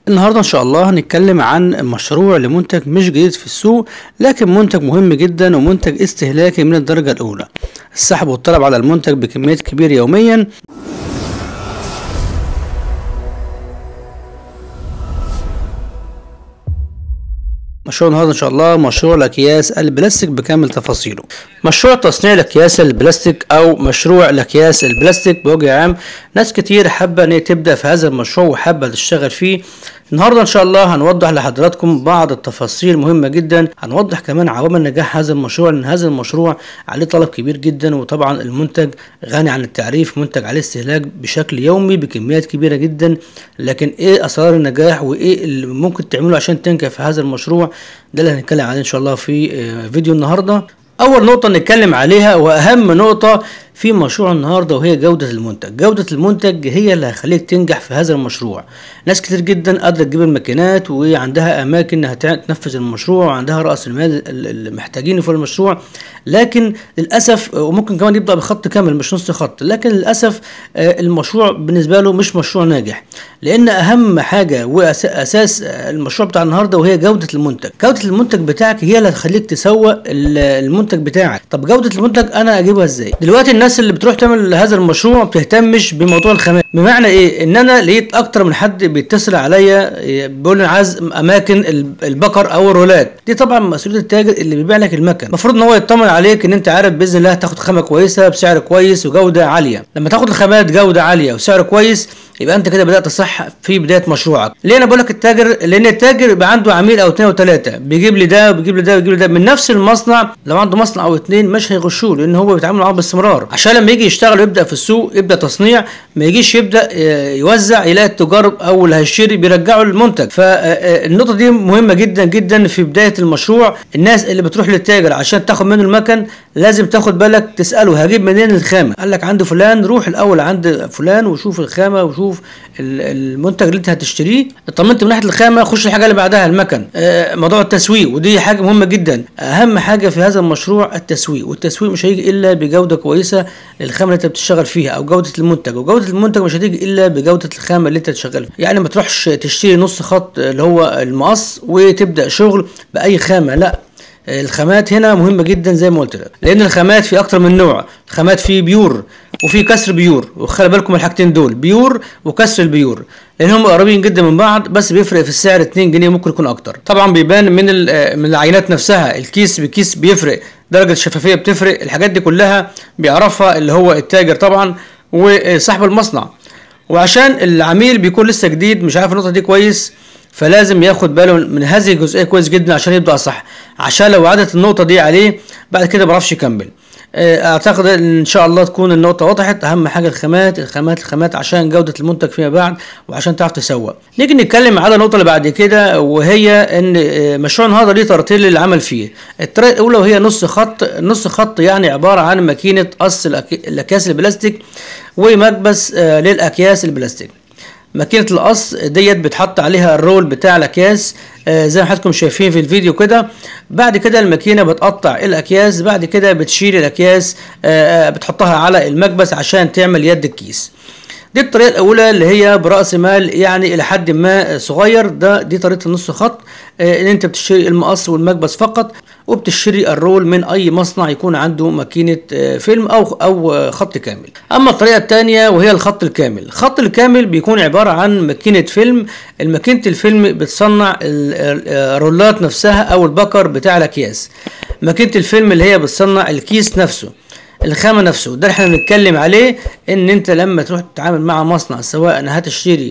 النهارده ان شاء الله هنتكلم عن مشروع لمنتج مش جديد في السوق لكن منتج مهم جدا ومنتج استهلاكي من الدرجه الاولى السحب والطلب على المنتج بكميات كبيره يوميا مشروع النهارده ان شاء الله مشروع الاكياس البلاستيك بكامل تفاصيله مشروع تصنيع الاكياس البلاستيك او مشروع الاكياس البلاستيك بوجه عام ناس كتير حابه ان هي تبدا في هذا المشروع وحابه تشتغل فيه النهارده ان شاء الله هنوضح لحضراتكم بعض التفاصيل مهمه جدا هنوضح كمان عوامل نجاح هذا المشروع لان هذا المشروع عليه طلب كبير جدا وطبعا المنتج غني عن التعريف منتج عليه استهلاك بشكل يومي بكميات كبيره جدا لكن ايه اسرار النجاح وايه اللي ممكن تعمله عشان تنجح في هذا المشروع ده اللي هنتكلم عليه ان شاء الله في فيديو النهارده اول نقطه نتكلم عليها واهم نقطه في مشروع النهارده وهي جوده المنتج جوده المنتج هي اللي هتخليك تنجح في هذا المشروع ناس كتير جدا قادره تجيب الماكينات وعندها اماكن انها تنفذ المشروع وعندها راس المال اللي محتاجينه في المشروع لكن للاسف وممكن كمان يبدا بخط كامل مش نص خط لكن للاسف المشروع بالنسبه له مش مشروع ناجح لان اهم حاجه واساس المشروع بتاع النهارده وهي جوده المنتج جوده المنتج بتاعك هي اللي هتخليك تسوق المنتج بتاعك طب جوده المنتج انا اجيبها ازاي دلوقتي الناس اللي بتروح تعمل هذا المشروع ما بتهتمش بموضوع الخامات بمعنى ايه ان انا لقيت اكتر من حد بيتصل عليا بيقول لي عايز اماكن البقر او الرولات دي طبعا مسؤوليه التاجر اللي بيبيع لك المكن المفروض ان هو يطمن عليك ان انت عارف باذن الله تاخد خامه كويسه بسعر كويس وجوده عاليه لما تاخد الخامات جوده عاليه وسعر كويس يبقى انت كده بدات صح في بدايه مشروعك ليه انا بقول لك التاجر لان التاجر يبقى عنده عميل او اثنين او ثلاثه بيجيب لي ده وبيجيب لي ده وبيجيب لي ده من نفس المصنع لو عنده مصنع او اثنين مش هيغشوه لان هو بيتعامل معاهم باستمرار عشان لما يجي يشتغل ويبدا في السوق يبدا تصنيع ما يجيش يبدا يوزع يلاقي التجار او اللي هيشتري بيرجعوا المنتج فالنقطه دي مهمه جدا جدا في بدايه المشروع الناس اللي بتروح للتاجر عشان تاخد منه المكن لازم تاخد بالك تساله هجيب منين الخامه قال لك عند فلان روح الاول عند فلان وشوف الخامه وشوف المنتج اللي انت هتشتريه اطمنت من ناحيه الخامه خش الحاجه اللي بعدها المكن آه موضوع التسويق ودي حاجه مهمه جدا اهم حاجه في هذا المشروع التسويق والتسويق مش هيجي الا بجوده كويسه للخامه اللي انت بتشتغل فيها او جوده المنتج وجوده المنتج مش هتيجي الا بجوده الخامه اللي انت تشتغل فيها يعني ما تروحش تشتري نص خط اللي هو المقص وتبدا شغل باي خامه لا الخامات هنا مهمه جدا زي ما قلت لك لان الخامات في اكتر من نوع خامات في بيور وفي كسر بيور وخلي بالكم الحاجتين دول بيور وكسر البيور لان هم قريبين جدا من بعض بس بيفرق في السعر 2 جنيه ممكن يكون اكتر طبعا بيبان من من العينات نفسها الكيس بكيس بيفرق درجه الشفافيه بتفرق الحاجات دي كلها بيعرفها اللي هو التاجر طبعا وصاحب المصنع وعشان العميل بيكون لسه جديد مش عارف النقطه دي كويس فلازم ياخد باله من هذه الجزئيه كويس جدا عشان يبدا صح عشان لو عادت النقطه دي عليه بعد كده ما بيعرفش يكمل اعتقد ان شاء الله تكون النقطه وضحت اهم حاجه الخامات الخامات الخامات عشان جوده المنتج فيما بعد وعشان تعرف تسوق نيجي نتكلم على النقطه اللي بعد كده وهي ان مشروع النهارده ليه طريقتين للعمل فيه الطريقه الاولى وهي نص خط نص خط يعني عباره عن ماكينه قص الاكياس البلاستيك ومكبس للاكياس البلاستيك ماكينه القص ديت بتحط عليها الرول بتاع الاكياس آه زي ما حضراتكم شايفين في الفيديو كده بعد كده الماكينه بتقطع الاكياس بعد كده بتشيل الاكياس آه بتحطها على المكبس عشان تعمل يد الكيس دي الطريقه الاولى اللي هي براس مال يعني الى حد ما صغير ده دي طريقه النص خط آه ان انت بتشتري المقص والمكبس فقط وبتشتري الرول من اي مصنع يكون عنده ماكينه فيلم او او خط كامل اما الطريقه الثانيه وهي الخط الكامل الخط الكامل بيكون عباره عن ماكينه فيلم الماكينه الفيلم بتصنع الرولات نفسها او البكر بتاع الاكياس ماكينه الفيلم اللي هي بتصنع الكيس نفسه الخامه نفسه ده احنا بنتكلم عليه ان انت لما تروح تتعامل مع مصنع سواء هتشتري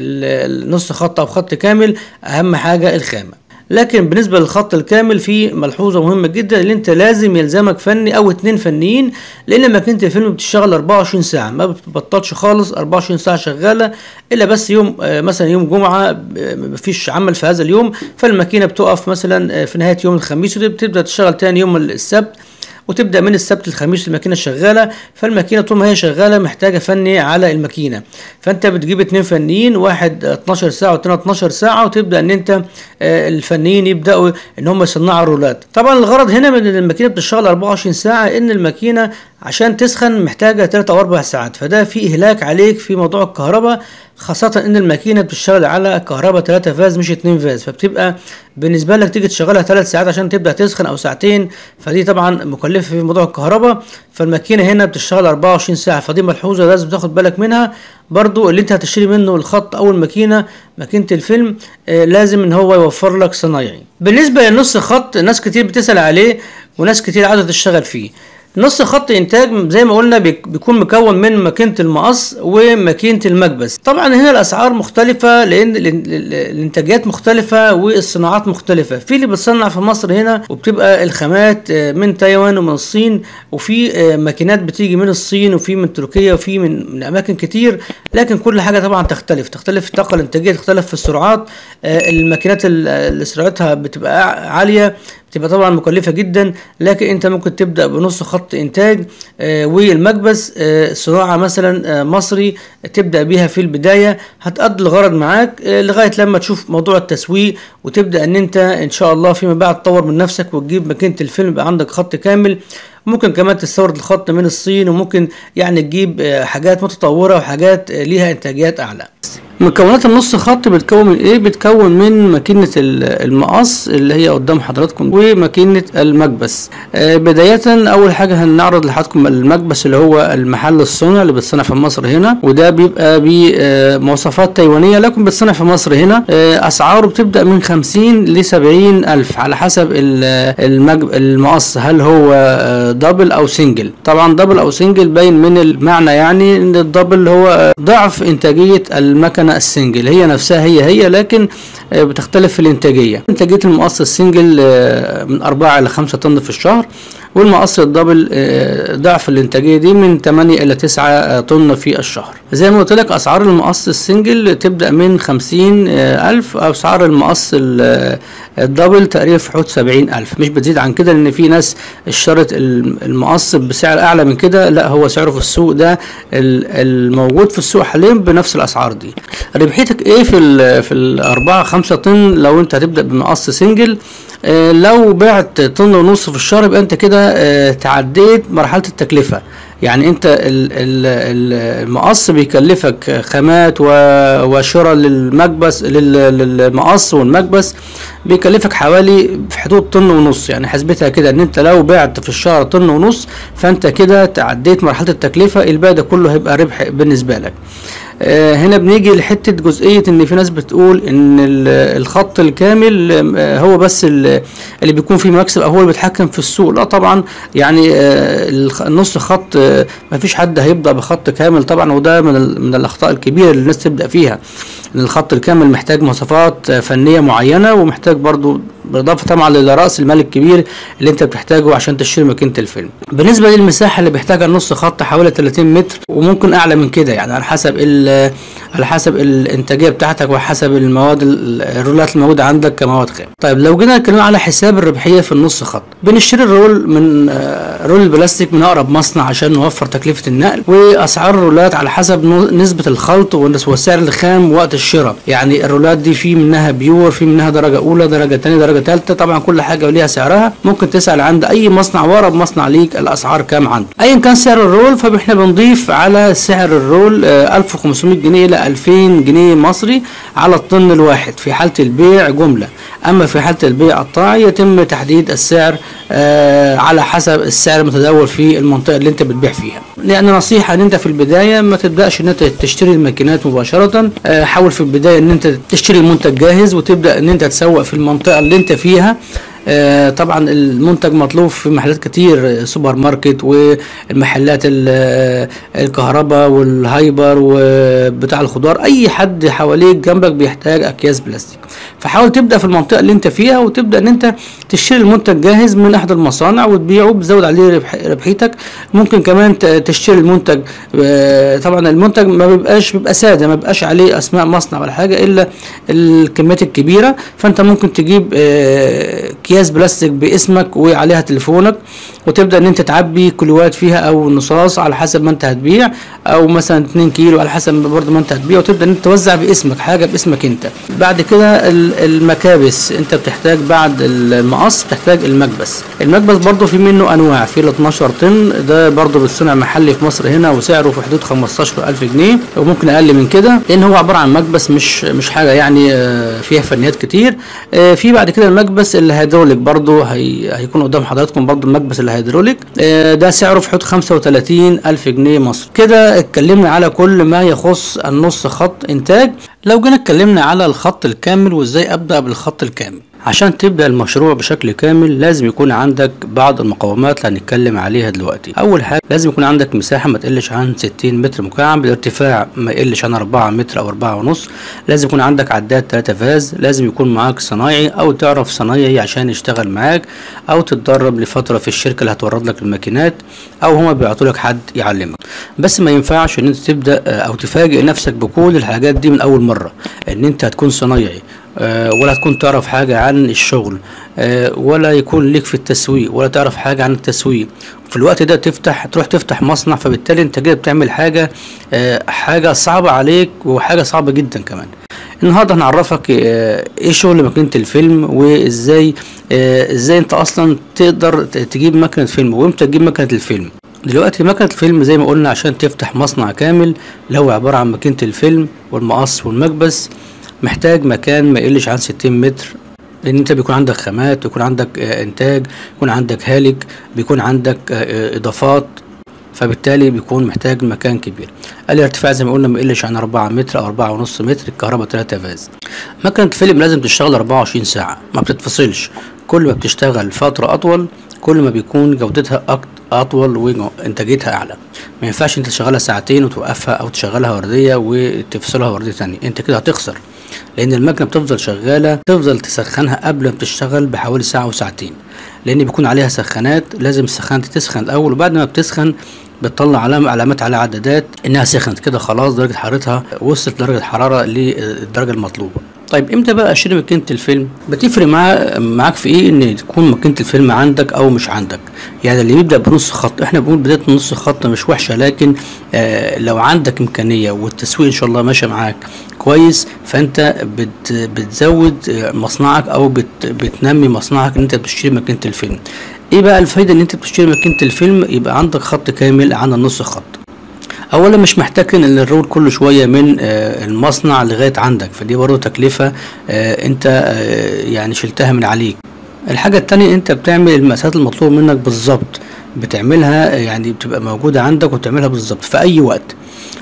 النص خط او خط كامل اهم حاجه الخامه لكن بالنسبه للخط الكامل في ملحوظه مهمه جدا اللي انت لازم يلزمك فني او اتنين فنيين لان ماكينه الفيلم بتشتغل 24 ساعه ما بتبطلش خالص 24 ساعه شغاله الا بس يوم مثلا يوم جمعه مفيش عمل في هذا اليوم فالماكينه بتقف مثلا في نهايه يوم الخميس وتبدا تشتغل تاني يوم السبت وتبدا من السبت للخميس الماكينه شغاله فالماكينه طول ما هي شغاله محتاجه فني على الماكينه فانت بتجيب اتنين فنيين واحد 12 ساعه والتاني 12 ساعه وتبدا ان انت آه، الفنيين يبداوا ان هم يصنعوا رولات طبعا الغرض هنا من ان الماكينه بتشتغل 24 ساعه ان الماكينه عشان تسخن محتاجة 3 او 4 ساعات فده في اهلاك عليك في موضوع الكهرباء خاصة ان الماكينة بتشتغل على كهرباء 3 فاز مش 2 فاز فبتبقى بالنسبة لك تيجي تشغلها 3 ساعات عشان تبدأ تسخن او ساعتين فدي طبعا مكلفة في موضوع الكهرباء فالماكينة هنا بتشتغل 24 ساعة فدي ملحوظة لازم تاخد بالك منها برضو اللي انت هتشتري منه الخط او الماكينة ماكينة الفيلم آه لازم ان هو يوفر لك صنايعي بالنسبة للنص خط ناس كتير بتسأل عليه وناس كتير عايزة تشتغل فيه نص خط انتاج زي ما قلنا بيكون مكون من ماكينه المقص وماكينه المكبس طبعا هنا الاسعار مختلفه لان الانتاجات مختلفه والصناعات مختلفه في اللي بتصنع في مصر هنا وبتبقى الخامات من تايوان ومن الصين وفي ماكينات بتيجي من الصين وفي من تركيا وفي من, من اماكن كتير لكن كل حاجه طبعا تختلف تختلف الطاقه الانتاجيه تختلف في السرعات الماكينات اللي سرعتها بتبقى عاليه تبقى طبعا مكلفه جدا لكن انت ممكن تبدا بنص خط انتاج آه والمكبس آه صناعه مثلا آه مصري تبدا بيها في البدايه هتقضي الغرض معاك آه لغايه لما تشوف موضوع التسويق وتبدا ان انت ان شاء الله فيما بعد تطور من نفسك وتجيب ماكينه الفيلم يبقى عندك خط كامل ممكن كمان تستورد الخط من الصين وممكن يعني تجيب حاجات متطوره وحاجات ليها انتاجيات اعلى مكونات النص خط بتكون من ايه بتكون من ماكينه المقص اللي هي قدام حضراتكم وماكينه المكبس آه بدايه اول حاجه هنعرض لحضراتكم المكبس اللي هو المحل الصنع اللي بتصنع في مصر هنا وده بيبقى بمواصفات تايوانيه لكن بتصنع في مصر هنا آه اسعاره بتبدا من 50 ل 70 الف على حسب المقص هل هو دبل او سنجل طبعا دبل او سنجل باين من المعنى يعني ان الدبل هو ضعف انتاجيه المكنه السنجل هي نفسها هي هي لكن بتختلف في الانتاجيه انتاجيه المقص السنجل من 4 الى 5 طن في الشهر والمقص الدبل ضعف الانتاجيه دي من 8 الى 9 طن في الشهر زي ما قلت لك اسعار المقص السنجل تبدا من 50 الف اسعار المقص الدبل تقريبا في حدود 70 الف مش بتزيد عن كده لان في ناس اشترت المقص بسعر اعلى من كده لا هو سعره في السوق ده الموجود في السوق حاليا بنفس الاسعار دي ربحيتك ايه في ال في الأربعة خمسة طن لو انت هتبدا بمقص سنجل آه لو بعت طن ونص في الشهر يبقى انت كده آه تعديت مرحله التكلفه يعني انت المقص بيكلفك خامات وشراء للمكبس للمقص والمكبس بيكلفك حوالي في حدود طن ونص يعني حسبتها كده ان انت لو بعت في الشهر طن ونص فانت كده تعديت مرحله التكلفه الباقي ده كله هيبقى ربح بالنسبه لك آه هنا بنيجي لحته جزئيه ان في ناس بتقول ان الخط الكامل آه هو بس اللي بيكون فيه مكسب او هو اللي بيتحكم في السوق لا طبعا يعني آه النص خط ما فيش حد هيبدا بخط كامل طبعا وده من من الاخطاء الكبيره اللي الناس تبدا فيها ان الخط الكامل محتاج مواصفات فنيه معينه ومحتاج برضو بالاضافه طبعا لراس المال الكبير اللي انت بتحتاجه عشان تشتري ماكينه الفيلم بالنسبه للمساحه اللي بيحتاجها النص خط حوالي 30 متر وممكن اعلى من كده يعني على حسب على حسب الانتاجيه بتاعتك وحسب المواد الرولات الموجوده عندك كمواد خام طيب لو جينا نتكلم على حساب الربحيه في النص خط بنشتري الرول من رول البلاستيك من اقرب مصنع عشان نوفر تكلفه النقل واسعار الرولات على حسب نسبه الخلط وسعر الخام وقت الشراء يعني الرولات دي في منها بيور في منها درجه اولى درجه ثانيه درجه ثالثه طبعا كل حاجه وليها سعرها ممكن تسال عند اي مصنع واقرب مصنع ليك الاسعار كام عنده ايا كان سعر الرول فاحنا بنضيف على سعر الرول 1500 جنيه الى 2000 جنيه مصري على الطن الواحد في حاله البيع جمله اما في حاله البيع قطاعي يتم تحديد السعر آه على حسب السعر المتداول في المنطقه اللي انت بتبيع فيها يعني نصيحه ان انت في البدايه ما تبداش ان انت تشتري الماكينات مباشره آه حاول في البدايه ان انت تشتري المنتج جاهز وتبدا ان انت تسوق في المنطقه اللي انت فيها آه طبعا المنتج مطلوب في محلات كتير سوبر ماركت والمحلات الكهرباء والهايبر وبتاع الخضار اي حد حواليك جنبك بيحتاج اكياس بلاستيك فحاول تبدا في المنطقه اللي انت فيها وتبدا ان انت تشتري المنتج جاهز من احد المصانع وتبيعه بتزود عليه ربحيتك ممكن كمان تشتري المنتج طبعا المنتج ما بيبقاش بيبقى ساده ما بيبقاش عليه اسماء مصنع ولا حاجه الا الكميات الكبيره فانت ممكن تجيب اكياس بلاستيك باسمك وعليها تليفونك وتبدا ان انت تعبي كيلوات فيها او نصاص على حسب ما انت هتبيع او مثلا 2 كيلو على حسب برضه ما انت هتبيع وتبدا ان انت توزع باسمك حاجه باسمك انت بعد كده ال- المكابس انت بتحتاج بعد المقص بتحتاج المكبس المكبس برضه في منه انواع في ال 12 طن ده برضه بالصنع محلي في مصر هنا وسعره في حدود 15000 جنيه وممكن اقل من كده لان هو عباره عن مكبس مش مش حاجه يعني آه، فيها فنيات كتير آه، في بعد كده المكبس الهيدروليك برضه هي هيكون قدام حضراتكم برضه المكبس الهيدروليك آه، ده سعره في حدود 35000 جنيه مصر كده اتكلمنا على كل ما يخص النص خط انتاج لو جينا اتكلمنا على الخط الكامل وازاي ابدا بالخط الكامل عشان تبدا المشروع بشكل كامل لازم يكون عندك بعض المقومات اللي هنتكلم عليها دلوقتي اول حاجه لازم يكون عندك مساحه ما تقلش عن 60 متر مكعب بالارتفاع ما يقلش عن 4 متر او 4 ونص لازم يكون عندك عداد 3 فاز لازم يكون معاك صنايعي او تعرف صنايعي عشان يشتغل معاك او تتدرب لفتره في الشركه اللي هتورد لك الماكينات او هما بيعطوا لك حد يعلمك بس ما ينفعش ان انت تبدا آه، او تفاجئ نفسك بكل الحاجات دي من اول مره ان انت هتكون صنايعي آه، ولا تكون تعرف حاجة عن الشغل آه، ولا يكون ليك في التسويق ولا تعرف حاجة عن التسويق في الوقت ده تفتح تروح تفتح مصنع فبالتالي انت كده بتعمل حاجة آه، حاجة صعبة عليك وحاجة صعبة جدا كمان النهارده هنعرفك آه، ايه شغل ماكينة الفيلم وازاي آه، ازاي انت اصلا تقدر ت- تجيب ماكينة فيلم وامتى تجيب ماكينة الفيلم دلوقتي ماكينة الفيلم زي ما قلنا عشان تفتح مصنع كامل اللي هو عبارة عن ماكينة الفيلم والمقص والمكبس محتاج مكان ما يقلش عن 60 متر لان انت بيكون عندك خامات بيكون عندك آه، انتاج بيكون عندك هالك بيكون عندك آه، آه، اضافات فبالتالي بيكون محتاج مكان كبير الارتفاع زي ما قلنا ما يقلش عن 4 متر او 4 ونص متر الكهرباء 3 فاز مكنة الفيلم لازم تشتغل 24 ساعة ما بتتفصلش كل ما بتشتغل فترة أطول كل ما بيكون جودتها أكتر أطول وإنتاجيتها أعلى ما ينفعش أنت تشغلها ساعتين وتوقفها أو تشغلها وردية وتفصلها وردية تانية أنت كده هتخسر لأن المكنة بتفضل شغالة تفضل تسخنها قبل ما بتشتغل بحوالي ساعة وساعتين لأن بيكون عليها سخانات لازم السخانة تسخن الأول وبعد ما بتسخن بتطلع علامة علامات على عدادات انها سخنت كده خلاص درجة حرارتها وصلت درجة حرارة للدرجة المطلوبة طيب امتى بقى اشتري ماكينة الفيلم بتفرق معاه معاك في ايه ان تكون ماكينة الفيلم عندك او مش عندك يعني اللي بيبدأ بنص خط احنا بنقول بداية نص خط مش وحشة لكن آه لو عندك امكانية والتسويق ان شاء الله ماشي معاك كويس فانت بت بتزود آه، مصنعك او بت بتنمي مصنعك ان انت بتشتري ماكينة الفيلم ايه بقى الفايدة ان انت بتشتري ماكينة الفيلم يبقى عندك خط كامل عن النص خط اولا مش محتاج ان الرول كل شويه من آه، المصنع لغايه عندك فدي برضه تكلفه آه، انت آه، يعني شلتها من عليك الحاجه التانية انت بتعمل المقاسات المطلوب منك بالظبط بتعملها آه، يعني بتبقى موجوده عندك وتعملها بالظبط في اي وقت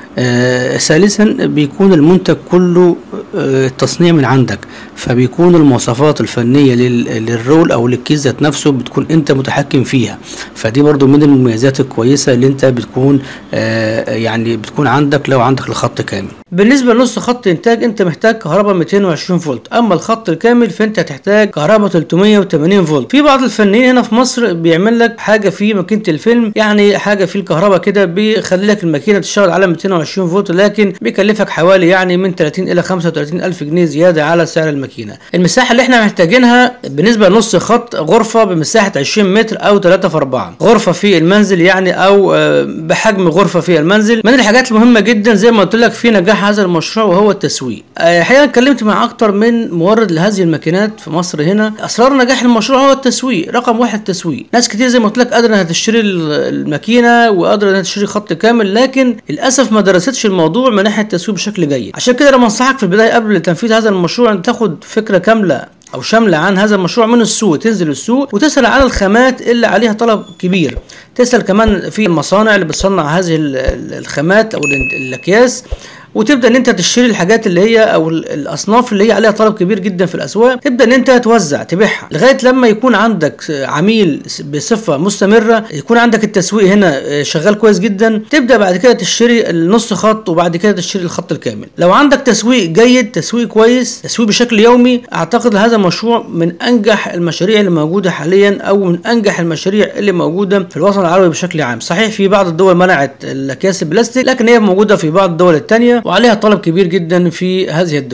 آه ثالثا بيكون المنتج كله آه التصنيع من عندك فبيكون المواصفات الفنية لل- للرول او للكيس ذات نفسه بتكون انت متحكم فيها فدي برضو من المميزات الكويسة اللي انت بتكون آه يعني بتكون عندك لو عندك الخط كامل بالنسبة لنص خط انتاج انت محتاج كهرباء 220 فولت اما الخط الكامل فانت هتحتاج كهرباء 380 فولت في بعض الفنيين هنا في مصر بيعمل لك حاجة في ماكينة الفيلم يعني حاجة في الكهرباء كده بيخلي لك الماكينة تشتغل على 220 فولت لكن بيكلفك حوالي يعني من 30 الى 35 الف جنيه زيادة على سعر الماكينة المساحة اللي احنا محتاجينها بالنسبة لنص خط غرفة بمساحة 20 متر او 3 في 4 غرفة في المنزل يعني او آه، بحجم غرفة في المنزل من الحاجات المهمة جدا زي ما قلت لك في نجاح هذا المشروع وهو التسويق آه، الحقيقة اتكلمت مع اكتر من مورد لهذه الماكينات في مصر هنا اسرار نجاح المشروع هو التسويق رقم واحد التسويق ناس كتير زي ما قلت لك قادرة انها تشتري ال- الماكينة وقادرة انها تشتري خط كامل لكن للاسف ما درستش الموضوع من ناحية التسويق بشكل جيد عشان كده انا بنصحك في البداية قبل تنفيذ هذا المشروع ان تاخد فكرة كاملة او شامله عن هذا المشروع من السوق تنزل السوق وتسال على الخامات اللي عليها طلب كبير تسال كمان في المصانع اللي بتصنع هذه ال- ال- الخامات او ال- الاكياس وتبدا ان انت تشتري الحاجات اللي هي او ال- الاصناف اللي هي عليها طلب كبير جدا في الاسواق تبدا ان انت توزع تبيعها لغايه لما يكون عندك عميل بصفه مستمره يكون عندك التسويق هنا شغال كويس جدا تبدا بعد كده تشتري النص خط وبعد كده تشتري الخط الكامل لو عندك تسويق جيد تسويق كويس تسويق بشكل يومي اعتقد هذا المشروع من انجح المشاريع اللي موجوده حاليا او من انجح المشاريع اللي موجوده في الوطن العربي بشكل عام صحيح في بعض الدول منعت الاكياس البلاستيك لكن هي موجوده في بعض الدول الثانيه وعليها طلب كبير جدا في هذه الدول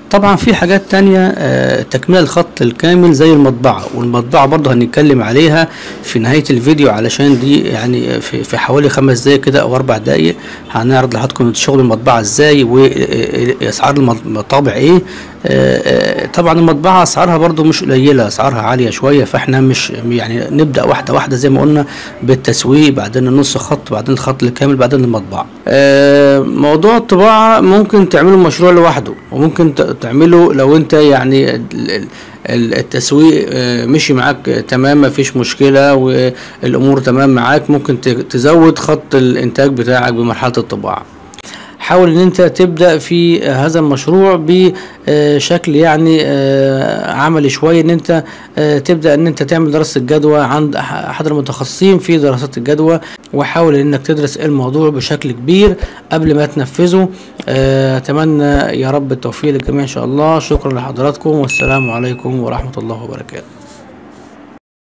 طبعا في حاجات تانية آه، تكملة الخط الكامل زي المطبعة والمطبعة برضه هنتكلم عليها في نهاية الفيديو علشان دي يعني في, في حوالي خمس دقايق كده او اربع دقايق هنعرض لحضراتكم شغل المطبعة ازاي واسعار المطابع ايه آه، آه، طبعا المطبعة اسعارها برضه مش قليلة اسعارها عالية شوية فاحنا مش يعني نبدأ واحدة واحدة زي ما قلنا بالتسويق بعدين النص خط بعدين الخط الكامل بعدين المطبعة آه، موضوع الطباعة ممكن تعمله مشروع لوحده وممكن ت- تعمله لو انت يعني ال- ال- ال- التسويق آه، مشي معاك آه، تمام مفيش مشكلة والامور تمام معاك ممكن ت- تزود خط الانتاج بتاعك بمرحلة الطباعة حاول ان انت تبدا في هذا المشروع بشكل يعني آه، عملي شويه ان انت آه، تبدا ان انت تعمل دراسه الجدوى عند أح- احد المتخصصين في دراسات الجدوى وحاول انك تدرس الموضوع بشكل كبير قبل ما تنفذه آه، اتمنى يا رب التوفيق للجميع ان شاء الله شكرا لحضراتكم والسلام عليكم ورحمه الله وبركاته